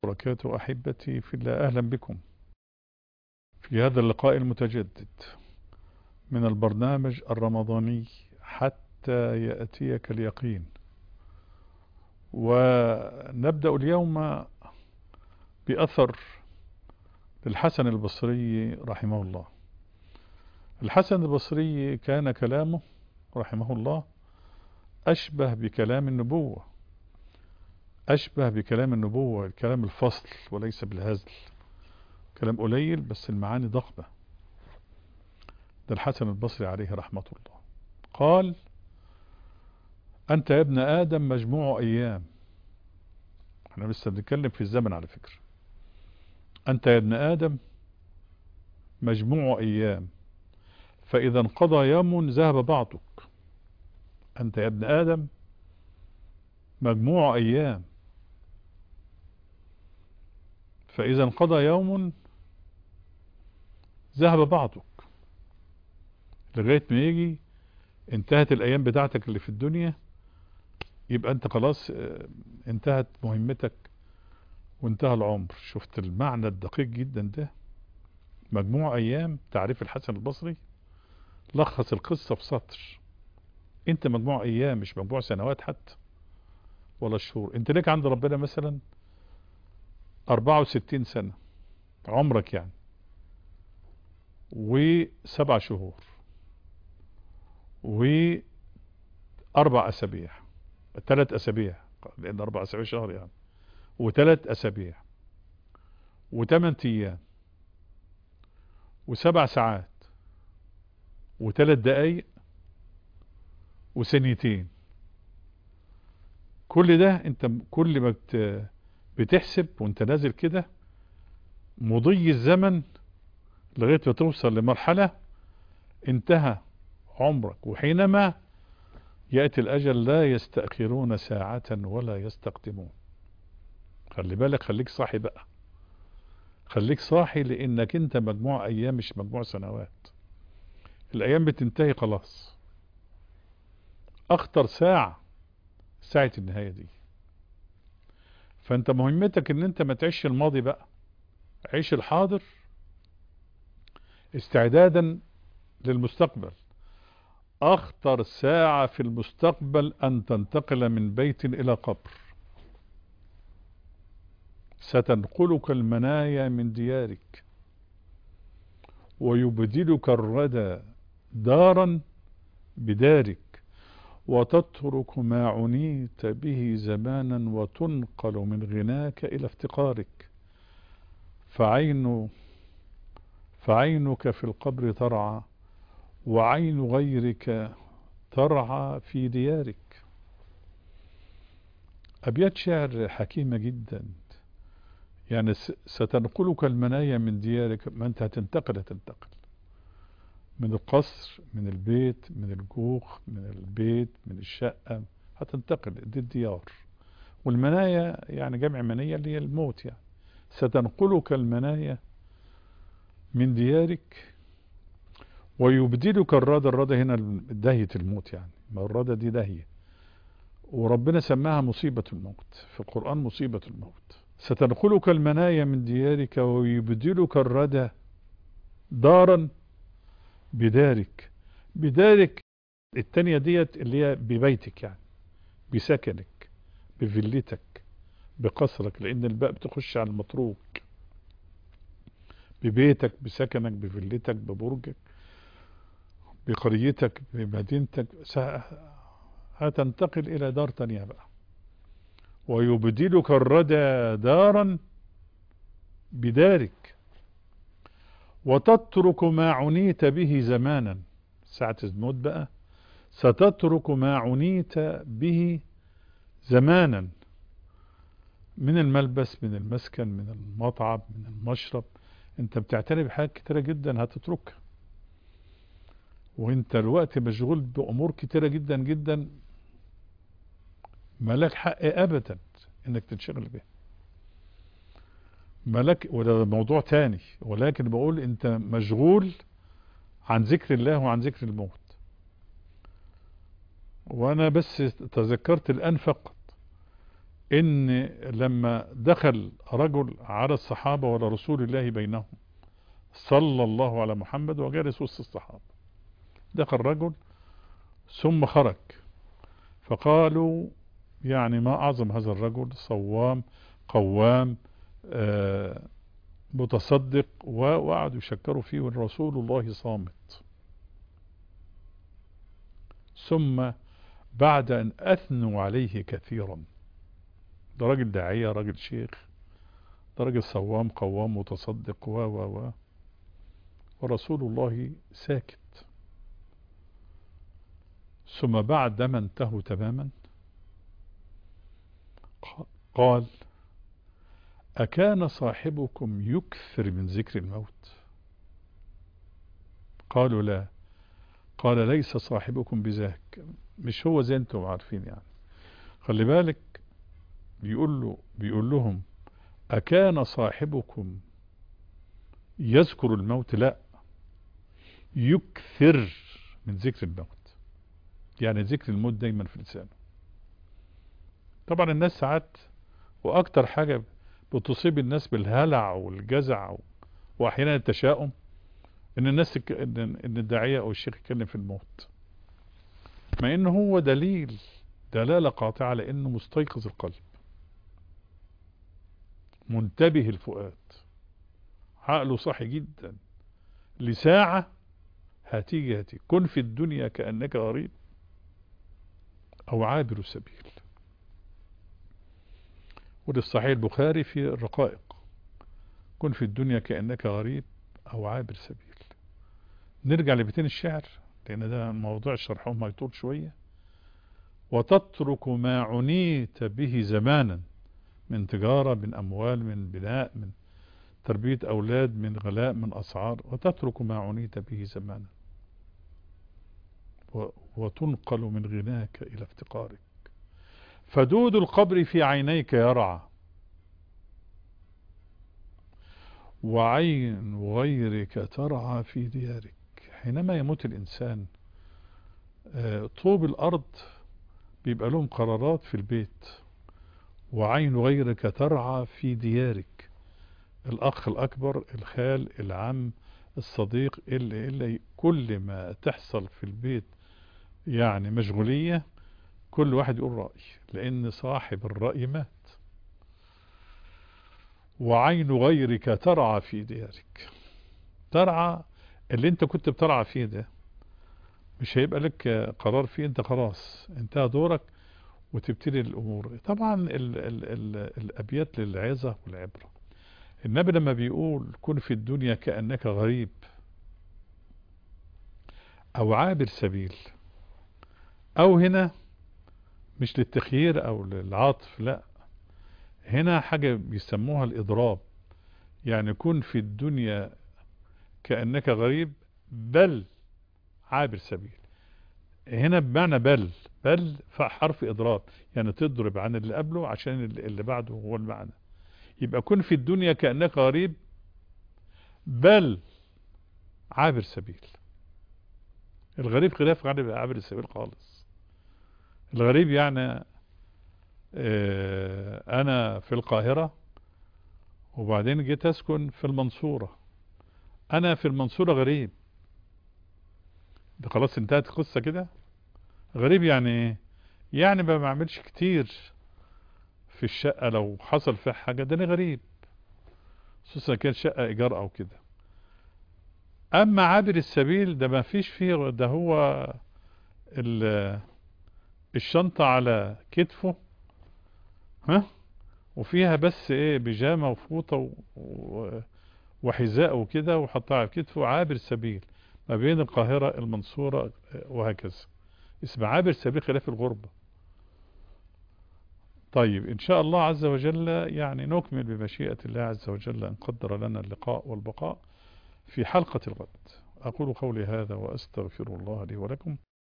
وبركاته أحبتي في الله أهلا بكم في هذا اللقاء المتجدد من البرنامج الرمضاني حتى يأتيك اليقين ونبدأ اليوم بأثر للحسن البصري رحمه الله الحسن البصري كان كلامه رحمه الله أشبه بكلام النبوة أشبه بكلام النبوة الكلام الفصل وليس بالهزل كلام قليل بس المعاني ضخمة ده الحسن البصري عليه رحمة الله قال أنت يا ابن آدم مجموع أيام احنا لسه بنتكلم في الزمن على فكرة أنت يا ابن آدم مجموع أيام فإذا انقضى يوم ذهب بعضك أنت يا ابن آدم مجموع أيام فإذا انقضى يوم ذهب بعضك لغاية ما يجي انتهت الأيام بتاعتك اللي في الدنيا يبقى أنت خلاص انتهت مهمتك وانتهى العمر شفت المعنى الدقيق جدا ده مجموع أيام تعريف الحسن البصري لخص القصة في سطر انت مجموع أيام مش مجموع سنوات حتى ولا شهور انت ليك عند ربنا مثلا 64 سنة عمرك يعني وسبع شهور واربع اسابيع ثلاث اسابيع لان اربع اسابيع شهر يعني وثلاث اسابيع وثمان ايام وسبع ساعات وثلاث دقايق وثانيتين كل ده انت كل ما بتحسب وانت نازل كده مضي الزمن لغاية ما توصل لمرحلة انتهى عمرك وحينما يأتي الأجل لا يستأخرون ساعة ولا يستقدمون خلي بالك خليك صاحي بقى خليك صاحي لانك انت مجموع ايام مش مجموع سنوات الايام بتنتهي خلاص اخطر ساعة ساعة النهاية دي فانت مهمتك ان انت ما تعيش الماضي بقى عيش الحاضر استعدادا للمستقبل اخطر ساعة في المستقبل ان تنتقل من بيت الى قبر ستنقلك المنايا من ديارك ويبدلك الردى دارا بدارك وتترك ما عنيت به زمانا وتنقل من غناك إلى افتقارك فعين فعينك في القبر ترعى وعين غيرك ترعى في ديارك أبيات شعر حكيمة جدا يعني ستنقلك المنايا من ديارك ما انت هتنتقل هتنتقل من القصر من البيت من الجوخ من البيت من الشقة هتنتقل دي الديار والمنايا يعني جمع منية اللي هي الموت يعني ستنقلك المنايا من ديارك ويبدلك الرادة الرادة هنا دهية الموت يعني ما الرادة دي دهية وربنا سماها مصيبة الموت في القرآن مصيبة الموت ستنقلك المنايا من ديارك ويبدلك الردى دارا بدارك بدارك التانية ديت اللي هي ببيتك يعني بسكنك بفيلتك بقصرك لان الباء بتخش على المتروك ببيتك بسكنك بفيلتك ببرجك بقريتك بمدينتك هتنتقل الى دار تانية بقى ويبدلك الردى دارا بدارك وتترك ما عنيت به زمانا ساعة الموت بقى ستترك ما عنيت به زمانا من الملبس من المسكن من المطعم من المشرب انت بتعتني بحاجات كتيرة جدا هتتركها وانت الوقت مشغول بامور كتيرة جدا جدا مالك حق ابدا انك تنشغل بها ملك وده موضوع تاني ولكن بقول انت مشغول عن ذكر الله وعن ذكر الموت وانا بس تذكرت الان فقط ان لما دخل رجل على الصحابة ولا رسول الله بينهم صلى الله على محمد وجالس وسط الصحابة دخل رجل ثم خرج فقالوا يعني ما أعظم هذا الرجل صوام قوام آه متصدق وقعدوا يشكروا فيه والرسول الله صامت ثم بعد أن أثنوا عليه كثيرا ده راجل داعية راجل شيخ ده راجل صوام قوام متصدق و و و ورسول الله ساكت ثم بعد ما انتهوا تماما قال أكان صاحبكم يكثر من ذكر الموت قالوا لا قال ليس صاحبكم بذاك مش هو زي انتم عارفين يعني خلي بالك بيقول له بيقول لهم أكان صاحبكم يذكر الموت لا يكثر من ذكر الموت يعني ذكر الموت دايما في لسانه طبعا الناس ساعات واكتر حاجة بتصيب الناس بالهلع والجزع واحيانا التشاؤم ان الناس تك... ان الداعية او الشيخ يتكلم في الموت مع انه هو دليل دلالة قاطعة على انه مستيقظ القلب منتبه الفؤاد عقله صحي جدا لساعة هتيجي هتيجي كن في الدنيا كأنك غريب أو عابر سبيل وللصحيح البخاري في الرقائق كن في الدنيا كأنك غريب أو عابر سبيل نرجع لبيتين الشعر لأن ده موضوع شرحهم هيطول شوية وتترك ما عنيت به زمانا من تجارة من أموال من بناء من تربية أولاد من غلاء من أسعار وتترك ما عنيت به زمانا وتنقل من غناك إلى افتقارك فدود القبر في عينيك يرعى وعين غيرك ترعى في ديارك حينما يموت الإنسان طوب الأرض بيبقى لهم قرارات في البيت وعين غيرك ترعى في ديارك الأخ الأكبر الخال العم الصديق اللي, اللي كل ما تحصل في البيت يعني مشغولية كل واحد يقول رأي لأن صاحب الرأي مات وعين غيرك ترعى في ديارك ترعى اللي انت كنت بترعى فيه ده مش هيبقى لك قرار فيه انت خلاص انتهى دورك وتبتدي الامور طبعا ال ال ال الابيات للعظة والعبرة النبي لما بيقول كن في الدنيا كأنك غريب او عابر سبيل او هنا مش للتخيير او للعاطف لا هنا حاجة بيسموها الاضراب يعني كن في الدنيا كأنك غريب بل عابر سبيل هنا بمعنى بل بل حرف اضراب يعني تضرب عن اللي قبله عشان اللي بعده هو المعنى يبقى كن في الدنيا كأنك غريب بل عابر سبيل الغريب خلاف غالب عابر السبيل خالص الغريب يعني اه انا في القاهرة وبعدين جيت اسكن في المنصورة انا في المنصورة غريب ده خلاص انتهت القصة كده غريب يعني ايه يعني ما بعملش كتير في الشقة لو حصل فيها حاجة ده انا غريب خصوصا كانت شقة ايجار او كده اما عابر السبيل ده ما فيش فيه ده هو الشنطة على كتفه ها وفيها بس ايه بيجامة وفوطة وحذاء وكده وحطها على كتفه عابر سبيل ما بين القاهرة المنصورة وهكذا اسم عابر سبيل خلاف الغربة طيب إن شاء الله عز وجل يعني نكمل بمشيئة الله عز وجل أن قدر لنا اللقاء والبقاء في حلقة الغد أقول قولي هذا وأستغفر الله لي ولكم